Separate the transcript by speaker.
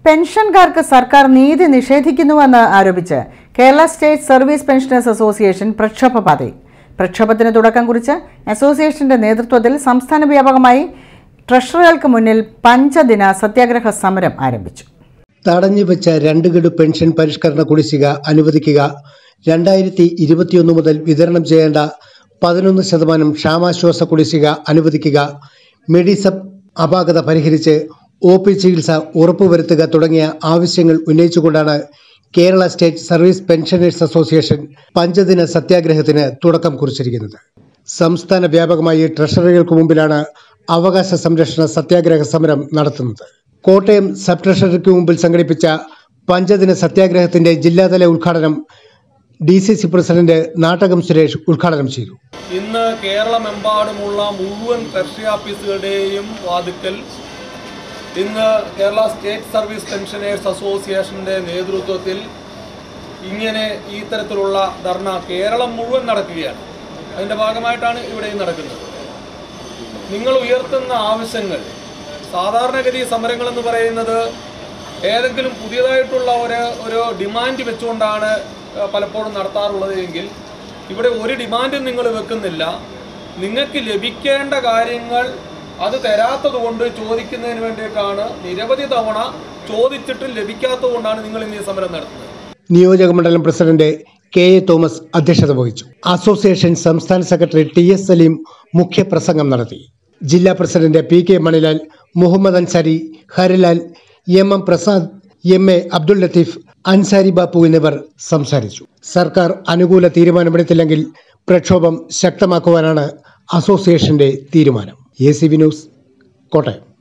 Speaker 1: പെൻഷൻകാർക്ക് സർക്കാർ നീതി നിഷേധിക്കുന്നുവെന്ന് ആരോപിച്ച് Kerala state service pensioners association പ്രക്ഷോഭ പാതയിൽ പ്രക്ഷോഭത്തിന് തുടക്കം കുറിച്ച് അസോസിയേഷന്റെ നേതൃത്വത്തിൽ സംസ്ഥാന വ്യാപകമായി ട്രഷറികൾക്ക് മുന്നിൽ പഞ്ചദിന സത്യാഗ്രഹ സമരം ആരംഭിച്ചു
Speaker 2: തടഞ്ഞുവെച്ച രണ്ട് ഗഡു പെൻഷൻ പരിഷ്കരണ കുടിശ്ശിക അനുവദിക്കുക രണ്ടായിരത്തി ഇരുപത്തിയൊന്ന് മുതൽ വിതരണം ചെയ്യേണ്ട പതിനൊന്ന് ശതമാനം ക്ഷാമാശ്വാസ കുടിശ്ശിക അനുവദിക്കുക മെഡിസപ്പ് അപാകത പരിഹരിച്ച് ഒ പി ചികിത്സ ഉറപ്പുവരുത്തുക തുടങ്ങിയ ആവശ്യങ്ങൾ ഉന്നയിച്ചുകൊണ്ടാണ് Kerala state service pensioners association പഞ്ചദിന സത്യാഗ്രഹത്തിന് തുടക്കം കുറിച്ചിരിക്കുന്നത് സംസ്ഥാന വ്യാപകമായി ട്രഷറികൾക്ക് മുമ്പിലാണ് അവകാശ സംരക്ഷണ സത്യാഗ്രഹ സമരം നടത്തുന്നത് കോട്ടയം സബ് ട്രഷറിക്ക് മുമ്പിൽ സംഘടിപ്പിച്ച പഞ്ചദിന സത്യാഗ്രഹത്തിന്റെ ജില്ലാതല ഉദ്ഘാടനം D C C president Nattakam Suresh ഉദ്ഘാടനം ചെയ്തു
Speaker 3: ഇന്ന് കേരളമെമ്പാടുമുള്ള മുഴുവൻ ട്രഷറി ഓഫീസുകളുടെയും വാതിക്കൽ ഇന്ന് കേരള സ്റ്റേറ്റ് സർവീസ് പെൻഷനേഴ്സ് അസോസിയേഷൻ്റെ നേതൃത്വത്തിൽ ഇങ്ങനെ ഈ തരത്തിലുള്ള ധർണ കേരളം മുഴുവൻ നടക്കുകയാണ് അതിൻ്റെ ഭാഗമായിട്ടാണ് ഇവിടെയും നടക്കുന്നത് നിങ്ങൾ ഉയർത്തുന്ന ആവശ്യങ്ങൾ സാധാരണഗതി സമരങ്ങൾ എന്ന് പറയുന്നത് ഏതെങ്കിലും പുതിയതായിട്ടുള്ള ഒരു ഒരു ഡിമാൻഡ് വെച്ചുകൊണ്ടാണ് ഏഹ്, പലപ്പോഴും നടത്താറുള്ളത് എങ്കിൽ ഇവിടെ ഒരു ഡിമാൻഡും നിങ്ങൾ വെക്കുന്നില്ല നിങ്ങൾക്ക് ലഭിക്കേണ്ട കാര്യങ്ങൾ അത് തരാത്തത് കൊണ്ട് ചോദിക്കുന്നതിന് വേണ്ടിയിട്ടാണ് നിരവധി തവണ ചോദിച്ചിട്ടും ലഭിക്കാത്തത് കൊണ്ടാണ് നിങ്ങൾ ഇന്ന് ഈ സമരം നടത്തുന്നത്
Speaker 2: നിയോജക മണ്ഡലം പ്രസിഡന്റ് കെ എ തോമസ് അധ്യക്ഷത വഹിച്ചു അസോസിയേഷൻ സംസ്ഥാന സെക്രട്ടറി ടി എസ് സലീം മുഖ്യപ്രസംഗം നടത്തി ജില്ലാ president P K Manilal Muhammad Ansari Harilal M M Prasad M A Abdul Latheef Ansari Bappu എന്നിവർ സംസാരിച്ചു സർക്കാർ അനുകൂല തീരുമാനമെടുത്തില്ലെങ്കിൽ പ്രക്ഷോഭം ശക്തമാക്കുവാനാണ് അസോസിയേഷന്റെ തീരുമാനം A C V news Kottayam